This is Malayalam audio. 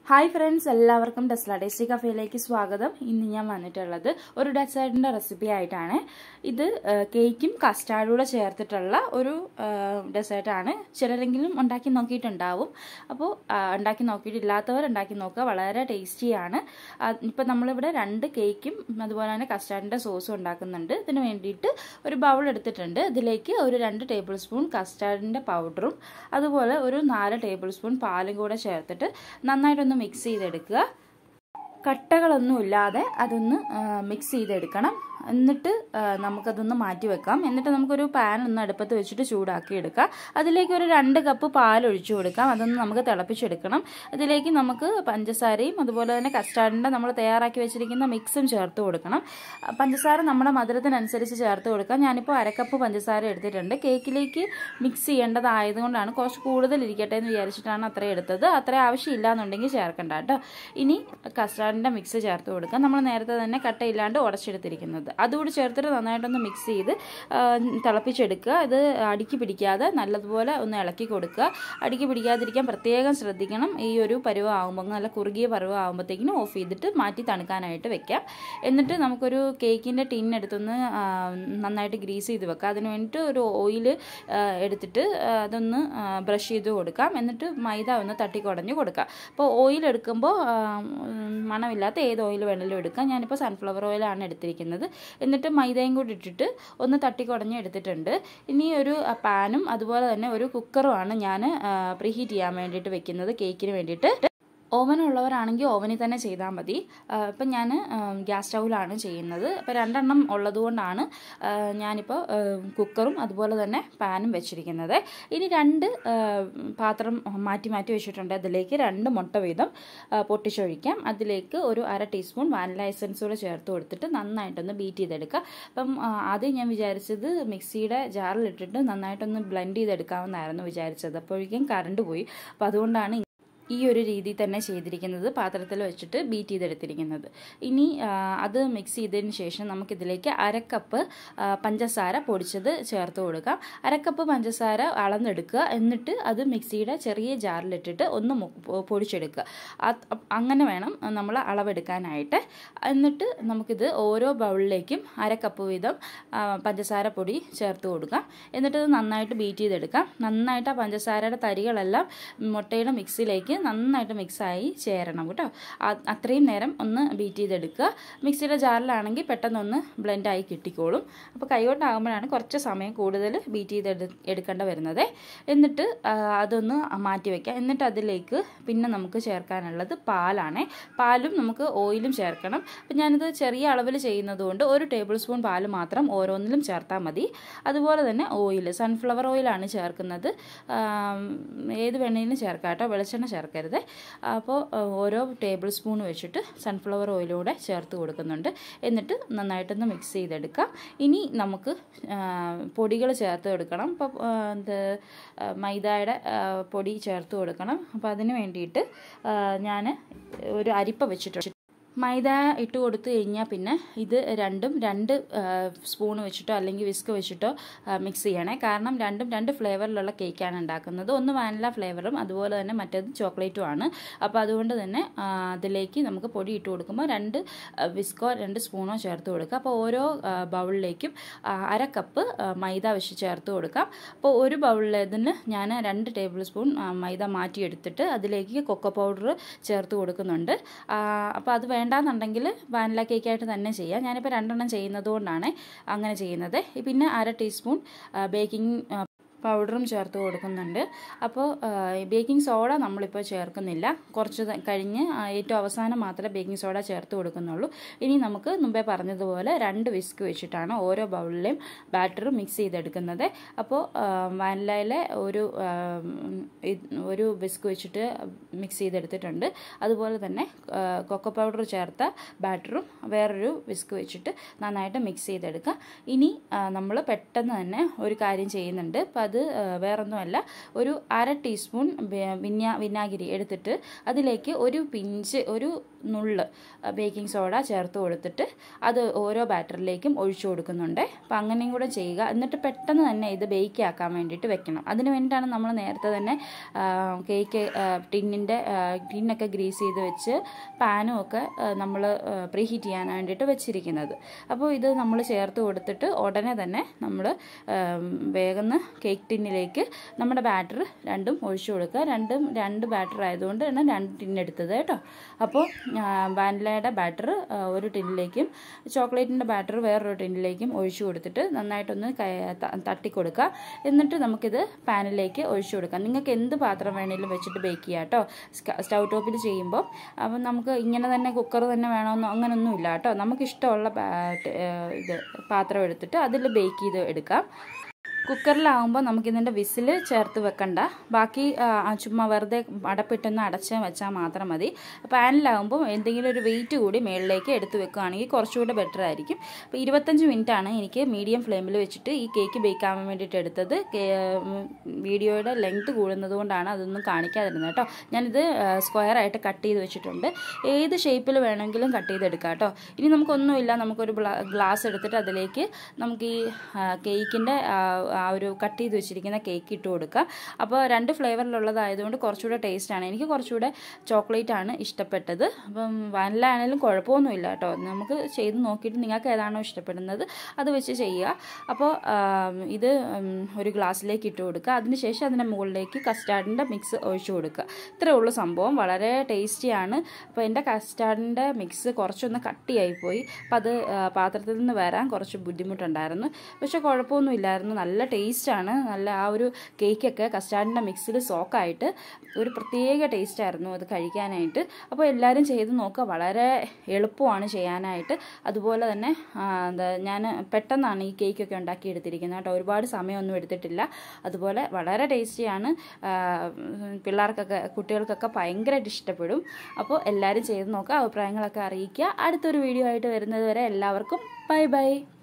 ഹായ് ഫ്രണ്ട്സ് എല്ലാവർക്കും ടെസ്ല ടേസ്റ്റി കഫേയിലേക്ക് സ്വാഗതം ഇന്ന് ഞാൻ വന്നിട്ടുള്ളത് ഒരു ഡെസേർട്ടിൻ്റെ റെസിപ്പി ആയിട്ടാണ് ഇത് കേക്കും കസ്റ്റാർഡും കൂടെ ചേർത്തിട്ടുള്ള ഒരു ഡെസേർട്ടാണ് ചിലരെങ്കിലും ഉണ്ടാക്കി നോക്കിയിട്ടുണ്ടാവും അപ്പോൾ ഉണ്ടാക്കി നോക്കിയിട്ടില്ലാത്തവർ ഉണ്ടാക്കി നോക്കുക വളരെ ടേസ്റ്റിയാണ് ഇപ്പം നമ്മളിവിടെ രണ്ട് കേക്കും അതുപോലെ തന്നെ കസ്റ്റാർഡിൻ്റെ സോസും ഉണ്ടാക്കുന്നുണ്ട് ഇതിന് വേണ്ടിയിട്ട് ഒരു ബൗൾ എടുത്തിട്ടുണ്ട് ഇതിലേക്ക് ഒരു രണ്ട് ടേബിൾ സ്പൂൺ കസ്റ്റാർഡിൻ്റെ പൗഡറും അതുപോലെ ഒരു നാല് ടേബിൾ സ്പൂൺ പാലും കൂടെ ചേർത്തിട്ട് നന്നായിട്ടൊന്ന് മിക്സ് ചെയ്തെടുക്കുക കട്ടകളൊന്നും ഇല്ലാതെ അതൊന്ന് മിക്സ് ചെയ്തെടുക്കണം എന്നിട്ട് നമുക്കതൊന്ന് മാറ്റി വെക്കാം എന്നിട്ട് നമുക്കൊരു പാൻ ഒന്ന് അടുപ്പത്ത് വെച്ചിട്ട് ചൂടാക്കി എടുക്കാം അതിലേക്ക് ഒരു രണ്ട് കപ്പ് പാൽ ഒഴിച്ചു കൊടുക്കാം അതൊന്ന് നമുക്ക് തിളപ്പിച്ചെടുക്കണം അതിലേക്ക് നമുക്ക് പഞ്ചസാരയും അതുപോലെ തന്നെ കസ്റ്റാർഡിൻ്റെ നമ്മൾ തയ്യാറാക്കി വെച്ചിരിക്കുന്ന മിക്സും ചേർത്ത് കൊടുക്കണം പഞ്ചസാര നമ്മുടെ മധുരത്തിനനുസരിച്ച് ചേർത്ത് കൊടുക്കാം ഞാനിപ്പോൾ അരക്കപ്പ് പഞ്ചസാര എടുത്തിട്ടുണ്ട് കേക്കിലേക്ക് മിക്സ് ചെയ്യേണ്ടതായതുകൊണ്ടാണ് കുറച്ച് കൂടുതൽ ഇരിക്കട്ടെ എന്ന് വിചാരിച്ചിട്ടാണ് അത്രയും എടുത്തത് അത്ര ആവശ്യമില്ല എന്നുണ്ടെങ്കിൽ ചേർക്കണ്ട കേട്ടോ ഇനി കസ്റ്റാർഡിൻ്റെ മിക്സ് ചേർത്ത് കൊടുക്കാം നമ്മൾ നേരത്തെ തന്നെ കട്ടയില്ലാണ്ട് ഉടച്ചെടുത്തിരിക്കുന്നത് അതുകൂടി ചേർത്തിട്ട് നന്നായിട്ടൊന്ന് മിക്സ് ചെയ്ത് തിളപ്പിച്ചെടുക്കുക ഇത് അടുക്കി പിടിക്കാതെ നല്ലതുപോലെ ഒന്ന് ഇളക്കി കൊടുക്കുക അടുക്കി പിടിക്കാതിരിക്കാൻ പ്രത്യേകം ശ്രദ്ധിക്കണം ഈ ഒരു പരുവം ആകുമ്പോൾ നല്ല കുറുകിയ പരുവം ആകുമ്പോഴത്തേക്കിനും ഓഫ് ചെയ്തിട്ട് മാറ്റി തണുക്കാനായിട്ട് വെക്കാം എന്നിട്ട് നമുക്കൊരു കേക്കിൻ്റെ ടിൻ എടുത്തൊന്ന് നന്നായിട്ട് ഗ്രീസ് ചെയ്ത് വെക്കാം അതിന് വേണ്ടിയിട്ട് ഒരു ഓയിൽ എടുത്തിട്ട് അതൊന്ന് ബ്രഷ് ചെയ്ത് കൊടുക്കാം എന്നിട്ട് മൈദ ഒന്ന് തട്ടിക്കുടഞ്ഞ് കൊടുക്കാം അപ്പോൾ ഓയിൽ എടുക്കുമ്പോൾ മണമില്ലാത്ത ഏത് ഓയിൽ വേണമെങ്കിലും എടുക്കാം ഞാനിപ്പോൾ സൺഫ്ലവർ ഓയിലാണ് എടുത്തിരിക്കുന്നത് എന്നിട്ട് മൈദയും കൂടി ഇട്ടിട്ട് ഒന്ന് തട്ടിക്കുടഞ്ഞ് എടുത്തിട്ടുണ്ട് ഇനി ഒരു പാനും അതുപോലെ തന്നെ ഒരു കുക്കറുമാണ് ഞാൻ പ്രീഹീറ്റ് ചെയ്യാൻ വേണ്ടിയിട്ട് വെക്കുന്നത് കേക്കിന് വേണ്ടിയിട്ട് ഓവൻ ഉള്ളവരാണെങ്കിൽ ഓവനിൽ തന്നെ ചെയ്താൽ മതി ഇപ്പം ഞാൻ ഗ്യാസ് സ്റ്റൗവിലാണ് ചെയ്യുന്നത് അപ്പോൾ രണ്ടെണ്ണം ഉള്ളതുകൊണ്ടാണ് ഞാനിപ്പോൾ കുക്കറും അതുപോലെ തന്നെ പാനും വെച്ചിരിക്കുന്നത് ഇനി രണ്ട് പാത്രം മാറ്റി മാറ്റി വെച്ചിട്ടുണ്ട് അതിലേക്ക് രണ്ട് മുട്ട വീതം പൊട്ടിച്ചൊഴിക്കാം അതിലേക്ക് ഒരു അര ടീസ്പൂൺ വാനില എസൻസ് കൂടെ ചേർത്ത് കൊടുത്തിട്ട് നന്നായിട്ടൊന്ന് ബീറ്റ് ചെയ്തെടുക്കുക അപ്പം ആദ്യം ഞാൻ വിചാരിച്ചത് മിക്സിയുടെ ജാറിലിട്ടിട്ട് നന്നായിട്ടൊന്ന് ബ്ലെൻഡ് ചെയ്തെടുക്കാമെന്നായിരുന്നു വിചാരിച്ചത് അപ്പോഴേക്കും കറണ്ട് പോയി അപ്പോൾ അതുകൊണ്ടാണ് ഈ ഒരു രീതിയിൽ തന്നെ ചെയ്തിരിക്കുന്നത് പാത്രത്തിൽ വെച്ചിട്ട് ബീറ്റ് ചെയ്തെടുത്തിരിക്കുന്നത് ഇനി അത് മിക്സ് ചെയ്തതിന് ശേഷം നമുക്കിതിലേക്ക് അരക്കപ്പ് പഞ്ചസാര പൊടിച്ചത് ചേർത്ത് കൊടുക്കാം അരക്കപ്പ് പഞ്ചസാര അളന്നെടുക്കുക എന്നിട്ട് അത് മിക്സിയുടെ ചെറിയ ജാറിലിട്ടിട്ട് ഒന്ന് പൊടിച്ചെടുക്കുക അങ്ങനെ വേണം നമ്മൾ അളവെടുക്കാനായിട്ട് എന്നിട്ട് നമുക്കിത് ഓരോ ബൗളിലേക്കും അരക്കപ്പ് വീതം പഞ്ചസാര പൊടി ചേർത്ത് കൊടുക്കാം എന്നിട്ട് ഇത് നന്നായിട്ട് ബീറ്റ് ചെയ്തെടുക്കാം നന്നായിട്ട് ആ പഞ്ചസാരയുടെ തരികളെല്ലാം മുട്ടയുടെ മിക്സിയിലേക്ക് നന്നായിട്ട് മിക്സായി ചേരണം കേട്ടോ അത്രയും നേരം ഒന്ന് ബീറ്റ് ചെയ്തെടുക്കുക മിക്സിയുടെ ജാറിലാണെങ്കിൽ പെട്ടെന്നൊന്ന് ബ്ലെൻഡായി കിട്ടിക്കോളും അപ്പോൾ കൈകൊണ്ടാകുമ്പോഴാണ് കുറച്ച് സമയം കൂടുതൽ ബീറ്റ് ചെയ്ത് എടുക്കേണ്ട വരുന്നത് എന്നിട്ട് അതൊന്ന് മാറ്റി വയ്ക്കാം എന്നിട്ട് അതിലേക്ക് പിന്നെ നമുക്ക് ചേർക്കാനുള്ളത് പാലാണ് പാലും നമുക്ക് ഓയിലും ചേർക്കണം അപ്പം ഞാനിത് ചെറിയ അളവിൽ ചെയ്യുന്നതുകൊണ്ട് ഒരു ടേബിൾ സ്പൂൺ പാൽ മാത്രം ഓരോന്നിലും ചേർത്താൽ മതി അതുപോലെ തന്നെ ഓയിൽ സൺഫ്ലവർ ഓയിലാണ് ചേർക്കുന്നത് ഏത് വെണ്ണയിലും ചേർക്കാം കേട്ടോ വെളിച്ചെണ്ണ ചേർക്കരുത് അപ്പോൾ ഓരോ ടേബിൾ സ്പൂൺ വെച്ചിട്ട് സൺഫ്ലവർ ഓയിലൂടെ ചേർത്ത് കൊടുക്കുന്നുണ്ട് എന്നിട്ട് നന്നായിട്ടൊന്ന് മിക്സ് ചെയ്തെടുക്കാം ഇനി നമുക്ക് പൊടികൾ ചേർത്ത് കൊടുക്കണം ഇപ്പോൾ എന്ത് മൈദയുടെ പൊടി ചേർത്ത് കൊടുക്കണം അപ്പോൾ അതിന് വേണ്ടിയിട്ട് ഞാൻ ഒരു അരിപ്പ വെച്ചിട്ടുണ്ട് മൈദ ഇട്ട് കൊടുത്തു കഴിഞ്ഞാൽ പിന്നെ ഇത് രണ്ടും രണ്ട് സ്പൂൺ വെച്ചിട്ടോ അല്ലെങ്കിൽ വിസ്ക് വെച്ചിട്ടോ മിക്സ് ചെയ്യണേ കാരണം രണ്ടും രണ്ട് ഫ്ലേവറിലുള്ള കേക്കാണ് ഉണ്ടാക്കുന്നത് ഒന്ന് വാനില ഫ്ലേവറും അതുപോലെ തന്നെ മറ്റേത് ചോക്ലേറ്റും ആണ് അപ്പോൾ അതുകൊണ്ട് തന്നെ അതിലേക്ക് നമുക്ക് പൊടി ഇട്ട് കൊടുക്കുമ്പോൾ രണ്ട് വിസ്കോ രണ്ട് സ്പൂണോ ചേർത്ത് കൊടുക്കുക അപ്പോൾ ഓരോ ബൗളിലേക്കും അര കപ്പ് മൈദ വെച്ച് ചേർത്ത് കൊടുക്കാം അപ്പോൾ ഒരു ബൗളിലേതിന് ഞാൻ രണ്ട് ടേബിൾ സ്പൂൺ മൈദ മാറ്റിയെടുത്തിട്ട് അതിലേക്ക് കൊക്കോ പൗഡർ ചേർത്ത് കൊടുക്കുന്നുണ്ട് അപ്പോൾ അത് വേണ്ടാന്നുണ്ടെങ്കിൽ വാനില കേക്കായിട്ട് തന്നെ ചെയ്യാം ഞാനിപ്പോൾ രണ്ടെണ്ണം ചെയ്യുന്നത് കൊണ്ടാണ് അങ്ങനെ ചെയ്യുന്നത് പിന്നെ അര ടീസ്പൂൺ ബേക്കിംഗ് പൗഡറും ചേർത്ത് കൊടുക്കുന്നുണ്ട് അപ്പോൾ ബേക്കിംഗ് സോഡ നമ്മളിപ്പോൾ ചേർക്കുന്നില്ല കുറച്ച് കഴിഞ്ഞ് ഏറ്റവും അവസാനം മാത്രമേ ബേക്കിംഗ് സോഡ ചേർത്ത് കൊടുക്കുന്നുള്ളൂ ഇനി നമുക്ക് മുമ്പേ പറഞ്ഞതുപോലെ രണ്ട് വിസ്ക് വെച്ചിട്ടാണ് ഓരോ ബൗളിലെയും ബാറ്റർ മിക്സ് ചെയ്തെടുക്കുന്നത് അപ്പോൾ വാനിലയിലെ ഒരു ഒരു വിസ്ക് വെച്ചിട്ട് മിക്സ് ചെയ്തെടുത്തിട്ടുണ്ട് അതുപോലെ തന്നെ കൊക്കോ പൗഡർ ചേർത്ത ബാറ്ററും വേറൊരു വിസ്ക് വെച്ചിട്ട് നന്നായിട്ട് മിക്സ് ചെയ്തെടുക്കുക ഇനി നമ്മൾ പെട്ടെന്ന് തന്നെ ഒരു കാര്യം ചെയ്യുന്നുണ്ട് അപ്പോൾ അത് അത് വേറൊന്നുമല്ല ഒരു അര ടീസ്പൂൺ വിനാ വിനാഗിരി എടുത്തിട്ട് അതിലേക്ക് ഒരു പിഞ്ച് ഒരു നുള്ള് ബേക്കിംഗ് സോഡ ചേർത്ത് കൊടുത്തിട്ട് അത് ഓരോ ബാറ്ററിലേക്കും ഒഴിച്ചു കൊടുക്കുന്നുണ്ട് അപ്പം അങ്ങനെയും കൂടെ ചെയ്യുക എന്നിട്ട് പെട്ടെന്ന് തന്നെ ഇത് ബേക്ക് ആക്കാൻ വേണ്ടിയിട്ട് വെക്കണം അതിന് വേണ്ടിയിട്ടാണ് നമ്മൾ നേരത്തെ തന്നെ കേക്ക് ടിന്നിൻ്റെ ടിന്നൊക്കെ ഗ്രീസ് ചെയ്ത് വെച്ച് പാനും ഒക്കെ നമ്മൾ പ്രീഹീറ്റ് ചെയ്യാൻ വേണ്ടിയിട്ട് വെച്ചിരിക്കുന്നത് അപ്പോൾ ഇത് നമ്മൾ ചേർത്ത് കൊടുത്തിട്ട് ഉടനെ തന്നെ നമ്മൾ വേഗം കേക്ക് ടിന്നിലേക്ക് നമ്മുടെ ബാറ്റർ രണ്ടും ഒഴിച്ചു കൊടുക്കുക രണ്ടും രണ്ട് ബാറ്റർ ആയതുകൊണ്ട് തന്നെ രണ്ട് ടിന്നെടുത്തത് കേട്ടോ അപ്പോൾ വാനിലയുടെ ബാറ്റർ ഒരു ടിന്നിലേക്കും ചോക്ലേറ്റിൻ്റെ ബാറ്റർ വേറൊരു ടിന്നിലേക്കും ഒഴിച്ചു കൊടുത്തിട്ട് നന്നായിട്ടൊന്ന് തട്ടി കൊടുക്കുക എന്നിട്ട് നമുക്കിത് പാനിലേക്ക് ഒഴിച്ചു കൊടുക്കാം നിങ്ങൾക്ക് എന്ത് പാത്രം വേണമെങ്കിലും വെച്ചിട്ട് ബേക്ക് ചെയ്യാം കേട്ടോ സ്റ്റൗ ടോപ്പിൽ ചെയ്യുമ്പോൾ അപ്പം നമുക്ക് ഇങ്ങനെ തന്നെ കുക്കർ തന്നെ വേണമെന്നോ അങ്ങനെയൊന്നുമില്ല കേട്ടോ നമുക്ക് ഇഷ്ടമുള്ള ഇത് പാത്രം എടുത്തിട്ട് അതിൽ ബേക്ക് ചെയ്ത് എടുക്കാം കുക്കറിലാവുമ്പോൾ നമുക്കിതിൻ്റെ വിസിൽ ചേർത്ത് വെക്കണ്ട ബാക്കി ചുമ്മാ വെറുതെ അടപ്പിട്ടൊന്ന് അടച്ച് വെച്ചാൽ മാത്രം മതി പാനിലാവുമ്പോൾ എന്തെങ്കിലും ഒരു വെയിറ്റ് കൂടി മുകളിലേക്ക് എടുത്ത് വെക്കുകയാണെങ്കിൽ കുറച്ചുകൂടെ ബെറ്റർ ആയിരിക്കും അപ്പോൾ ഇരുപത്തഞ്ച് മിനിറ്റാണ് എനിക്ക് മീഡിയം ഫ്ലെയിമിൽ വെച്ചിട്ട് ഈ കേക്ക് ബേക്ക് ആവാൻ വേണ്ടിയിട്ട് എടുത്തത് വീഡിയോയുടെ ലെങ്ത് കൂടുന്നത് കൊണ്ടാണ് അതൊന്നും കാണിക്കാതിരുന്നത് കേട്ടോ ഞാനിത് സ്ക്വയർ ആയിട്ട് കട്ട് ചെയ്ത് വെച്ചിട്ടുണ്ട് ഏത് ഷേപ്പിൽ വേണമെങ്കിലും കട്ട് ചെയ്തെടുക്കാം കേട്ടോ ഇനി നമുക്കൊന്നുമില്ല നമുക്കൊരു ഗ്ലാസ് എടുത്തിട്ട് അതിലേക്ക് നമുക്ക് ഈ കേക്കിൻ്റെ ആ ഒരു കട്ട് ചെയ്ത് വെച്ചിരിക്കുന്ന കേക്ക് ഇട്ട് കൊടുക്കുക അപ്പോൾ രണ്ട് ഫ്ലേവറിലുള്ളതായതുകൊണ്ട് കുറച്ചുകൂടെ ടേസ്റ്റാണ് എനിക്ക് കുറച്ചുകൂടെ ചോക്ലേറ്റ് ആണ് ഇഷ്ടപ്പെട്ടത് അപ്പം വാനില ആണെങ്കിലും കുഴപ്പമൊന്നുമില്ല കേട്ടോ നമുക്ക് ചെയ്ത് നോക്കിയിട്ട് നിങ്ങൾക്ക് ഏതാണോ ഇഷ്ടപ്പെടുന്നത് അത് വെച്ച് ചെയ്യുക അപ്പോൾ ഇത് ഒരു ഗ്ലാസ്സിലേക്ക് ഇട്ട് കൊടുക്കുക അതിനുശേഷം അതിൻ്റെ മുകളിലേക്ക് കസ്റ്റാർഡിൻ്റെ മിക്സ് ഒഴിച്ചു കൊടുക്കുക ഇത്രയേ ഉള്ളൂ സംഭവം വളരെ ടേസ്റ്റിയാണ് അപ്പോൾ എൻ്റെ കസ്റ്റാർഡിൻ്റെ മിക്സ് കുറച്ചൊന്ന് കട്ടിയായിപ്പോയി അപ്പോൾ അത് പാത്രത്തിൽ നിന്ന് വരാൻ കുറച്ച് ബുദ്ധിമുട്ടുണ്ടായിരുന്നു പക്ഷേ കുഴപ്പമൊന്നുമില്ലായിരുന്നു നല്ല ടേസ്റ്റാണ് നല്ല ആ ഒരു കേക്കൊക്കെ കസ്റ്റാർഡിൻ്റെ മിക്സിൽ സോക്കായിട്ട് ഒരു പ്രത്യേക ടേസ്റ്റായിരുന്നു അത് കഴിക്കാനായിട്ട് അപ്പോൾ എല്ലാവരും ചെയ്ത് നോക്കുക വളരെ എളുപ്പമാണ് ചെയ്യാനായിട്ട് അതുപോലെ തന്നെ എന്താ ഞാൻ പെട്ടെന്നാണ് ഈ കേക്കൊക്കെ ഉണ്ടാക്കിയെടുത്തിരിക്കുന്നത് കേട്ടോ ഒരുപാട് സമയമൊന്നും എടുത്തിട്ടില്ല അതുപോലെ വളരെ ടേസ്റ്റിയാണ് പിള്ളേർക്കൊക്കെ കുട്ടികൾക്കൊക്കെ ഭയങ്കരമായിട്ട് ഇഷ്ടപ്പെടും അപ്പോൾ എല്ലാവരും ചെയ്ത് നോക്കുക അഭിപ്രായങ്ങളൊക്കെ അറിയിക്കുക അടുത്തൊരു വീഡിയോ ആയിട്ട് വരുന്നത് വരെ എല്ലാവർക്കും ബൈ ബൈ